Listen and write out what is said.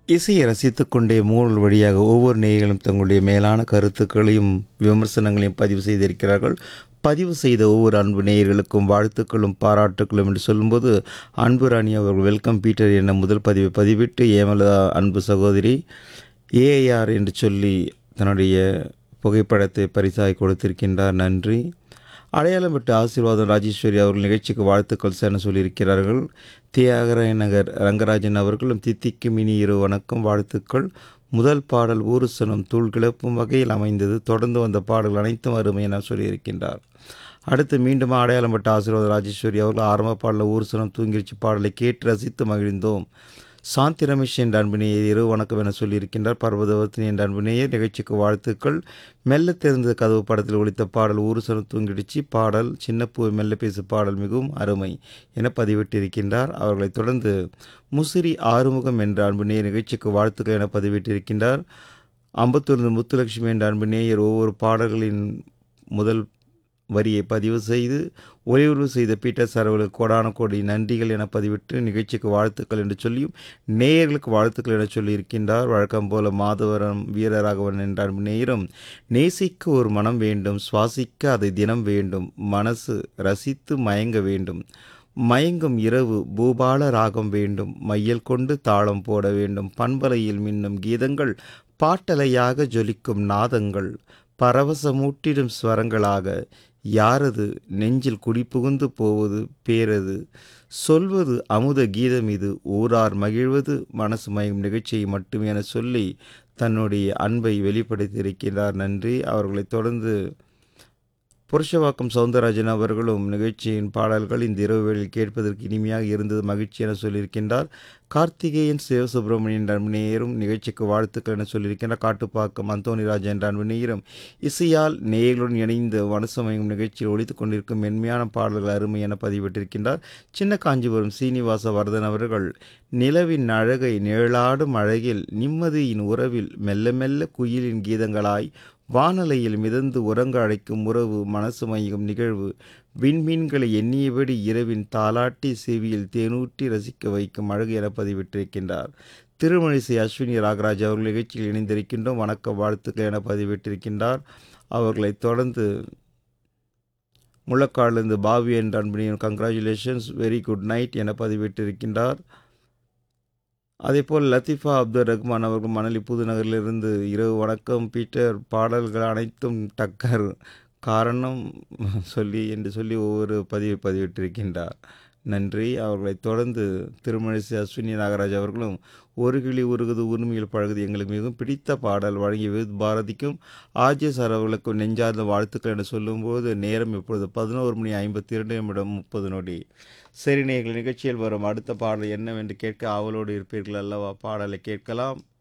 இசையை ரசித்துக்கொண்டே மூணல் வழியாக ஒவ்வொரு நேயர்களும் தங்களுடைய மேலான கருத்துக்களையும் விமர்சனங்களையும் பதிவு செய்திருக்கிறார்கள் பதிவு செய்த ஒவ்வொரு அன்பு நேயர்களுக்கும் வாழ்த்துக்களும் பாராட்டுக்களும் என்று சொல்லும்போது அன்பு ராணி அவர்கள் வெல்கம் பீட்டர் என முதல் பதிவை பதிவிட்டு ஏமலதா அன்பு சகோதரி ஏஐஆர் என்று சொல்லி தன்னுடைய புகைப்படத்தை பரிசாய் கொடுத்திருக்கின்றார் நன்றி அடையாளம் விட்டு ஆசீர்வாதம் ராஜேஸ்வரி அவர்கள் நிகழ்ச்சிக்கு வாழ்த்துக்கள் சென சொல்லியிருக்கிறார்கள் தியாகராய நகர் ரங்கராஜன் அவர்களும் தித்திக்கு மினி இரு வணக்கம் வாழ்த்துக்கள் முதல் பாடல் ஊருசனம் தூள் கிளப்பும் வகையில் அமைந்தது தொடர்ந்து வந்த பாடல்கள் அனைத்தும் அருமை என சொல்லியிருக்கின்றார் அடுத்து மீண்டும் அடையாளம் பட்ட ஆசீர்வாத ராஜேஸ்வரி அவர்கள் ஆரம்ப பாடல ஊர்சனம் தூங்கிருச்சு பாடலை கேட்டு ரசித்து மகிழ்ந்தோம் சாந்தி ரமேஷ் என்ற அன்பினேயர் இரு வணக்கம் என சொல்லியிருக்கின்றார் பர்வதவர்த்தினி என்ற அன்பினேயர் நிகழ்ச்சிக்கு வாழ்த்துக்கள் மெல்ல தெரிந்த கதவு படத்தில் ஒழித்த பாடல் ஊருசனம் தூங்கிடுச்சு பாடல் சின்னப்பூ மெல்ல பேசு பாடல் மிகவும் அருமை என பதிவிட்டிருக்கின்றார் அவர்களைத் தொடர்ந்து முசிறி ஆறுமுகம் என்ற அன்பினேயர் நிகழ்ச்சிக்கு வாழ்த்துக்கள் என பதிவிட்டிருக்கின்றார் அம்பத்தூர் முத்துலட்சுமி என்ற அன்பினேயர் ஒவ்வொரு பாடல்களின் முதல் வரியை பதிவு செய்து ஒளிவுறு செய்த பீட்டர் சரவலுக்கு கோடான கோடி நன்றிகள் என பதிவிட்டு நிகழ்ச்சிக்கு வாழ்த்துக்கள் என்று சொல்லியும் நேயர்களுக்கு வாழ்த்துக்கள் என சொல்லியிருக்கின்றார் வழக்கம் போல மாதவரம் வீரராகவன் என்ற அன்பு நேயரும் நேசிக்க ஒரு மனம் வேண்டும் சுவாசிக்க அதை தினம் வேண்டும் மனசு ரசித்து மயங்க வேண்டும் மயங்கும் இரவு பூபால ராகம் வேண்டும் மையல் கொண்டு தாளம் போட வேண்டும் பண்பலையில் மின்னும் கீதங்கள் பாட்டலையாக ஜொலிக்கும் நாதங்கள் பரவசமூட்டிடும் ஸ்வரங்களாக யாரது நெஞ்சில் குடிபுகுந்து போவது பேரது சொல்வது அமுத கீதம் இது ஊரார் மகிழ்வது மனசு மயம் நிகழ்ச்சியை மட்டுமே என சொல்லி தன்னுடைய அன்பை வெளிப்படுத்தியிருக்கிறார் நன்றி அவர்களைத் தொடர்ந்து புருஷவாக்கம் சவுந்தரராஜன் அவர்களும் நிகழ்ச்சியின் பாடல்கள் இந்த இரவு வேளையில் கேட்பதற்கு இனிமையாக இருந்தது மகிழ்ச்சி என சொல்லியிருக்கின்றார் கார்த்திகேயன் சிவசுப்பிரமணியன் அன்புநேயரும் நிகழ்ச்சிக்கு வாழ்த்துக்கள் என சொல்லியிருக்கின்றார் காட்டுப்பாக்கம் அந்தோணிராஜ் என்ற அன்புநேயரும் இசையால் நேயர்களுடன் இணைந்து மனசமயம் நிகழ்ச்சியில் ஒழித்துக் கொண்டிருக்கும் மென்மையான பாடல்கள் அருமை என பதிவிட்டிருக்கின்றார் சின்ன காஞ்சிபுரம் சீனிவாச வர்தன் அவர்கள் நிலவின் அழகை நிழலாடும் அழகில் நிம்மதியின் உறவில் மெல்ல மெல்ல குயிலின் கீதங்களாய் வானலையில் மிதந்து உறங்க அழைக்கும் உறவு மனசு மையும் நிகழ்வு விண்மீன்களை எண்ணியபடி இரவின் தாலாட்டி செவியில் தேனூற்றி ரசிக்க வைக்கும் அழகு என பதிவிட்டிருக்கின்றார் திருமணிசை அஸ்வினி ராகராஜ் அவர்கள் நிகழ்ச்சியில் இணைந்திருக்கின்றோம் வணக்க வாழ்த்துக்கள் என பதிவிட்டிருக்கின்றார் அவர்களைத் தொடர்ந்து முழக்காடிலிருந்து பாவி என்ற அன்பனியின் கங்க்ராச்சுலேஷன்ஸ் வெரி குட் நைட் என பதிவிட்டிருக்கின்றார் அதேபோல் லத்தீஃபா அப்துல் ரஹ்மான் அவர்கள் மணலி புதுநகரிலிருந்து இரவு வணக்கம் பீட்டர் பாடல்கள் அனைத்தும் டக்கர் காரணம் சொல்லி என்று சொல்லி ஒவ்வொரு பதிவு பதிவிட்டிருக்கின்றார் நன்றி அவர்களைத் தொடர்ந்து திருமணிசை அஸ்வினி நாகராஜ் அவர்களும் ஒரு கிளி உருகுது உரிமையில் பழகுது எங்களுக்கு மிகவும் பிடித்த பாடல் வழங்கிய வித் பாரதிக்கும் ஆர்ஜே சார் அவர்களுக்கும் நெஞ்சார்ந்த வாழ்த்துக்கள் என்று சொல்லும்போது நேரம் இப்பொழுது பதினோரு மணி ஐம்பத்தி இரண்டு நிமிடம் முப்பது நொடி சரி நீங்கள் நிகழ்ச்சியில் வரும் அடுத்த பாடல் என்னவென்று கேட்க ஆவலோடு இருப்பீர்கள் அல்லவா பாடலை கேட்கலாம்